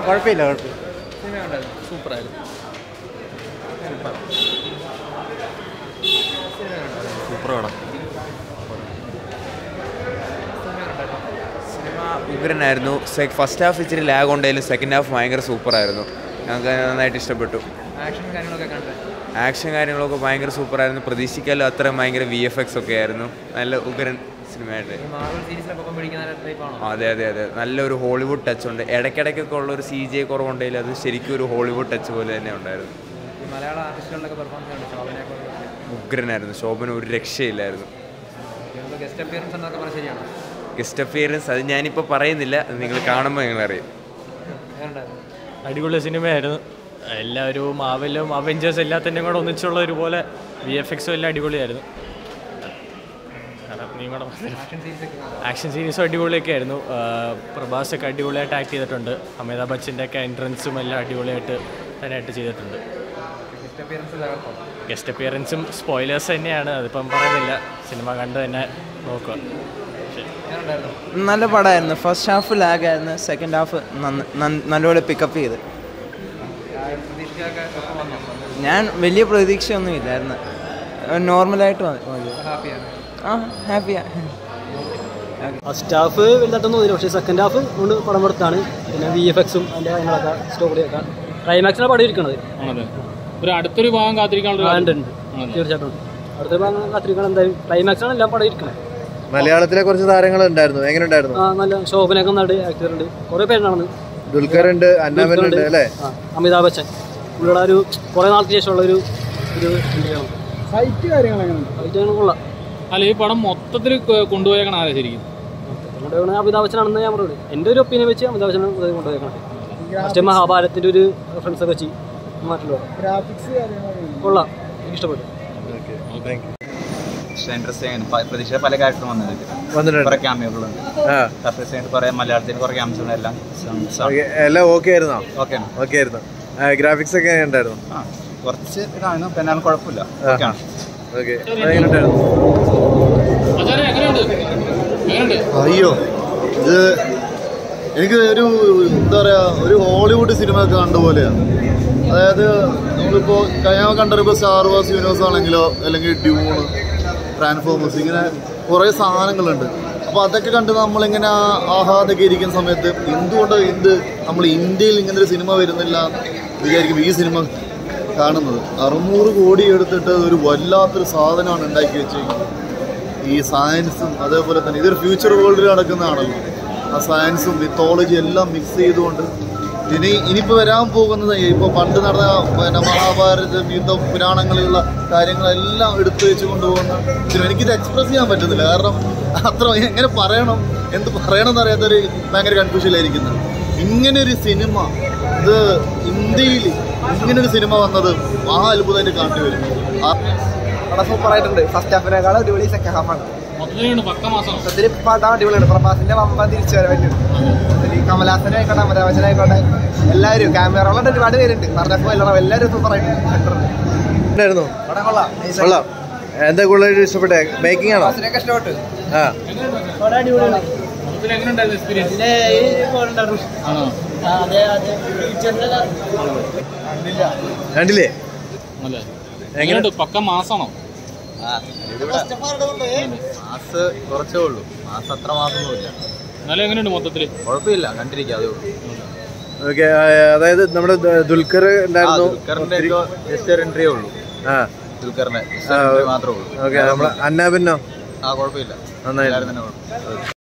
കുഴപ്പമില്ല കുഴപ്പമില്ല സിനിമ ഉണ്ടായിരുന്നു സൂപ്പറായിരുന്നു സൂപ്പർ പടം സിനിമ ഉഗ്രനായിരുന്നു ഫസ്റ്റ് ഹാഫ് ഇച്ചിരി ലാഗ് ഉണ്ടെങ്കിലും സെക്കൻഡ് ഹാഫ് ഭയങ്കര സൂപ്പറായിരുന്നു ഞങ്ങൾക്ക് നന്നായിട്ട് ഇഷ്ടപ്പെട്ടു ആക്ഷൻ കാര്യങ്ങളൊക്കെ കണ്ടത് ആക്ഷൻ കാര്യങ്ങളൊക്കെ ഭയങ്കര സൂപ്പറായിരുന്നു പ്രതീക്ഷിക്കാലും അത്ര ഭയങ്കര വി എഫ് എക്സ് ഒക്കെ ആയിരുന്നു നല്ല ഉഗ്രൻ സിനിമയായിട്ട് ഈ മാർവൽ സീരീസിലൊക്കെ ഒപ്പം പിടിക്കുന്ന ടൈപ്പാണോ അതെ അതെ അതെ നല്ലൊരു ഹോളിവുഡ് ടച്ച് ഉണ്ട് ഇടയ്ക്കിടയ്ക്കൊക്കെ ഉള്ള ഒരു സി ജി കുറവുണ്ടെങ്കിൽ അത് ശരിക്കും ഒരു ഹോളിവുഡ് ടച്ച് പോലെ തന്നെ ഉണ്ടായിരുന്നു ഈ മലയാള ആർട്ടിസ്റ്റുകളുടെ പെർഫോമൻസ് ഉണ്ട് ശോഭനയൊക്കെ ഉഗ്രനായിരുന്നു ശോഭന ഒരു രക്ഷയില്ലായിരുന്നു ഗസ്റ്റ് അപ്പിയറൻസ് എന്നൊക്കെ പറഞ്ഞാൽ ശരിയാണോ ഗസ്റ്റ് അപ്പിയറൻസ് അത് ഞാനിപ്പോൾ പറയുന്നില്ല അത് നിങ്ങൾ കാണുമ്പോൾ നിങ്ങൾ അറിയും എങ്ങനെയുണ്ടായിരുന്നു അടിപൊളി സിനിമയായിരുന്നു എല്ലാവരും മാവലും അവഞ്ചേഴ്സ് എല്ലാത്തിൻ്റെയും കൂടെ ഒന്നിച്ചുള്ള ഒരുപോലെ വി എഫ് എക്സും എല്ലാം അടിപൊളിയായിരുന്നു കാരണം നീ കൂടെ പറഞ്ഞോ. ആക്ഷൻ സീരീസ് ഒക്കെ കാണാം ആക്ഷൻ സീരീസും അടിപൊളിയൊക്കെ ആയിരുന്നു ആ, പ്രഭാസൊക്കെ അടിപൊളിയായിട്ട് ആക്ട് ചെയ്തിട്ടുണ്ട് അമിതാഭ് ബച്ചൻ്റെ ഒക്കെ എൻട്രൻസും എല്ലാം അടിപൊളിയായിട്ട് തന്നെയായിട്ട് ചെയ്തിട്ടുണ്ട് ഗസ്റ്റ് അപ്പിയറൻസ് തകർത്തോ ഗസ്റ്റ് അപ്പിയറൻസും സ്പോയിലേഴ്സ് തന്നെയാണ് അതിപ്പം പറയുന്നില്ല സിനിമ കണ്ട് തന്നെ നോക്കുക ശരി എങ്ങനെയുണ്ടായിരുന്നു നല്ല പടമായിരുന്നു ഫസ്റ്റ് ഹാഫ് ലാഗായിരുന്നു സെക്കൻഡ് ഹാഫ് നല്ലപോലെ പിക്കപ്പ് ചെയ്ത് പ്രതീക്ഷയൊക്കെ ഒപ്പം വന്നോ ഞാൻ വലിയ പ്രതീക്ഷയൊന്നും ഇല്ലായിരുന്നു നോർമലായിട്ട് മതി ഹാപ്പിയാണ് ആ ഹാപ്പിയാ ഫസ്റ്റ് ഹാഫ് വലുതായിട്ടൊന്നും തോന്നില്ല പക്ഷേ സെക്കൻഡ് ഹാഫ് കൊണ്ട് പടം കൊടുത്താണ് പിന്നെ വി എഫ് എക്സും അതിൻ്റെ കാര്യങ്ങളൊക്കെ സ്റ്റോറിയൊക്കെ ക്ലൈമാക്സിലാണ് പടം ഇരിക്കണത് ആണല്ലേ ഒരു അടുത്തൊരു ഭാഗം കാത്തിരിക്കാനുള്ള ഉണ്ട് ഉണ്ട് തീർച്ചയായിട്ടും ഉണ്ട് അടുത്ത ഭാഗം കാത്തിരിക്കണം എന്തായാലും ക്ലൈമാക്സാണ് എല്ലാം പടം ഇരിക്കണത് മലയാളത്തിലെ കുറച്ച് താരങ്ങൾ ഉണ്ടായിരുന്നു എങ്ങനെ ഉണ്ടായിരുന്നു ആ നല്ല ശോഭനയൊക്കെ നന്നായിട്ട് ആക്ടർ ഉണ്ട് കുറേ പേരുണ്ടാണ് ദുൽഖർ ഉണ്ട് അന്നാബൻ ഉണ്ട് അല്ലേ ആ അമിതാഭ് ബച്ചൻ പുള്ളിയുടെ ഒരു കുറേ നാൾക്ക് ശേഷമുള്ള ഒരു ഒരു ഇന്ത്യയാണ് ഫൈറ്റ് കാര്യങ്ങൾ എങ്ങനെ ഫൈറ്റ് അങ്ങനെ കൊള്ളാം അല്ല ഈ പടം മൊത്തത്തിൽ കൊണ്ടുപോയേക്കണം ആരെ ശരിക്കും കൊണ്ടുപോകണ അമിതാഭ് ബച്ചനാണെന്ന് ഞാൻ പറയുള്ളൂ എൻ്റെ ഒരു ഒപ്പീനിയൻ വെച്ച് അമിതാഭ് ബച്ചനാണ് കൊണ്ടുപോയേക്കണം ഫസ്റ്റ് മഹാഭാരതത്തിൻ്റെ ഒരു റെഫറൻസ് ഒക്കെ വെച്ച് മാറ്റുള്ളൂ ഗ്രാഫിക്സ് കാര്യങ്ങളൊക്കെ കൊള്ളാം എനിക്ക് ഇഷ്ടപ്പെട്ടു ഇൻട്രസ്റ്റിംഗ് ആണ് പ്രതീക്ഷ പല ക്യാരക്ടറും വന്നിട്ടുണ്ട് വന്നിട്ടുണ്ട് കുറെ ക്യാമിയോകളുണ്ട് ആ സർഫേസ് ആയിട്ട് കുറെ മലയാളത്തിൽ കുറെ ക്യാമ്സും എല്ലാം ഓക്കെ എല്ലാം ഓക്കെ ആയിരുന്നോ ഓക്കെ ഓക്കെ ആയിരുന്നു ഗ്രാഫിക്സ് ഒക്കെ എങ്ങനെ ഉണ്ടായിരുന്നു ആ കുറച്ച് ഇതാണ് പിന്നെ എന്നാലും കുഴപ്പമില്ല ഓക്കെ ആണ് ഓക്കെ എങ്ങനെ ഉണ്ടായിരുന്നു അച്ഛനെ എങ്ങനെയുണ്ട് എങ്ങനെയുണ്ട് അയ്യോ ഇത് എനിക്ക് ഒരു എന്താ പറയാ ഒരു ഹോളിവുഡ് സിനിമ ഒക്കെ കണ്ട പോലെയാണ് അതായത് നമ്മളിപ്പോൾ ഞാൻ കണ്ടപ്പോൾ സ്റ്റാർ വാർസ് യൂണിവേഴ്സ് ആണെങ്കിലോ അല്ലെങ്കിൽ ഡ്യൂണ് ട്രാൻസ്ഫോമേഴ്സ് ഇങ്ങനെ കുറേ സാധനങ്ങളുണ്ട് അപ്പോൾ അതൊക്കെ കണ്ട് നമ്മളിങ്ങനെ ആഹ്ലാദൊക്കെ ഇരിക്കുന്ന സമയത്ത് എന്തുകൊണ്ട് എന്ത് നമ്മൾ ഇന്ത്യയിൽ ഇങ്ങനെ ഒരു സിനിമ വരുന്നില്ല എന്ന് വിചാരിക്കും ഈ സിനിമ കാണുന്നത് അറുന്നൂറ് കോടി എടുത്തിട്ട് ഒരു വല്ലാത്തൊരു സാധനമാണ് ഉണ്ടാക്കി വെച്ചേക്കുന്നത് ഈ സയൻസും അതേപോലെ തന്നെ ഇതൊരു ഫ്യൂച്ചർ വേൾഡിൽ നടക്കുന്നതാണല്ലോ ആ സയൻസും മിത്തോളജി എല്ലാം മിക്സ് ചെയ്തുകൊണ്ട് ഇനി ഇനിയിപ്പോൾ വരാൻ പോകുന്നത് ഇപ്പോൾ പണ്ട് നടന്ന പിന്നെ മഹാഭാരത യുദ്ധം പുരാണങ്ങളിലുള്ള കാര്യങ്ങളെല്ലാം എടുത്തു വെച്ച് കൊണ്ടുപോകുന്ന സിനിമ എനിക്കിത് എക്സ്പ്രസ് ചെയ്യാൻ പറ്റുന്നില്ല കാരണം അത്ര എങ്ങനെ പറയണം എന്ത് പറയണം എന്നറിയാത്തൊരു ഭയങ്കര കൺഫ്യൂഷനിലായിരിക്കുന്നത് ഇങ്ങനെ ഒരു സിനിമ ഇത് ഇന്ത്യയിൽ ഇങ്ങനെ ഒരു സിനിമ വന്നത് മഹാ അത്ഭുതമായിട്ട് കാണേണ്ടി വരും ആ പടം സൂപ്പർ ആയിട്ടുണ്ട് ഫസ്റ്റ് ഹാഫിനേക്കാൾ അടിപൊളി സെക്കൻഡ് ഹാഫാണ് മൊത്തത്തിലുണ്ട് പക്ക മാസം സത്യത്തിൽ പടം അടിപൊളിയാണ് പ്രഭാസിന്റെ വമ്പ തിരിച്ചു വരവായിട്ടുണ്ട് ഈ കമലാസനെ ആയിക്കോട്ടെ അമരാവചനായിക്കോട്ടെ എല്ലാവരും ക്യാമറകളുണ്ട് ഒരുപാട് പേരുണ്ട് പറഞ്ഞപ്പോൾ എല്ലാം എല്ലാവരും സൂപ്പർ ആയിട്ടുണ്ട് ഉണ്ടായിരുന്നു പടം കൊള്ളാം കൊള്ളാം എന്താ കൂടുതലായിട്ട് ഇഷ്ടപ്പെട്ടെ മേക്കിംഗ് ആണോ ബസ്സിനൊക്കെ ഇഷ്ടപ്പെട്ടു ആ മൊത്തത്തിൽ എങ്ങനെയുണ്ടായിരുന്നു എക്സ്പീരിയൻസ് ആണോ കണ്ടില്ലേ അല്ലേ എങ്ങനെയുണ്ട് പക്ക മാസമാണോ മാസ് കുറച്ചേ ഉള്ളൂ മാസം അത്ര മാസമൊന്നുമില്ല എന്നാലും എങ്ങനെയുണ്ട് മൊത്തത്തിൽ കുഴപ്പമില്ല കണ്ടിരിക്കുക അതേ ഉള്ളൂ ഓക്കെ അതായത് നമ്മുടെ ദ- ദുൽഖർ ഉണ്ടായിരുന്നു ദുൽഖറിന്റെ ജസ്റ്റ് ഒരു എൻട്രിയേ ഉള്ളൂ ആ ദുൽഖറിന്റെ ആ, മാത്രമേ ഉള്ളൂ ഓക്കെ നമ്മളെ അന്നാബിന്നോ ആ കുഴപ്പമില്ല നന്നായി എല്ലാവരും തന്നെ കുഴപ്പം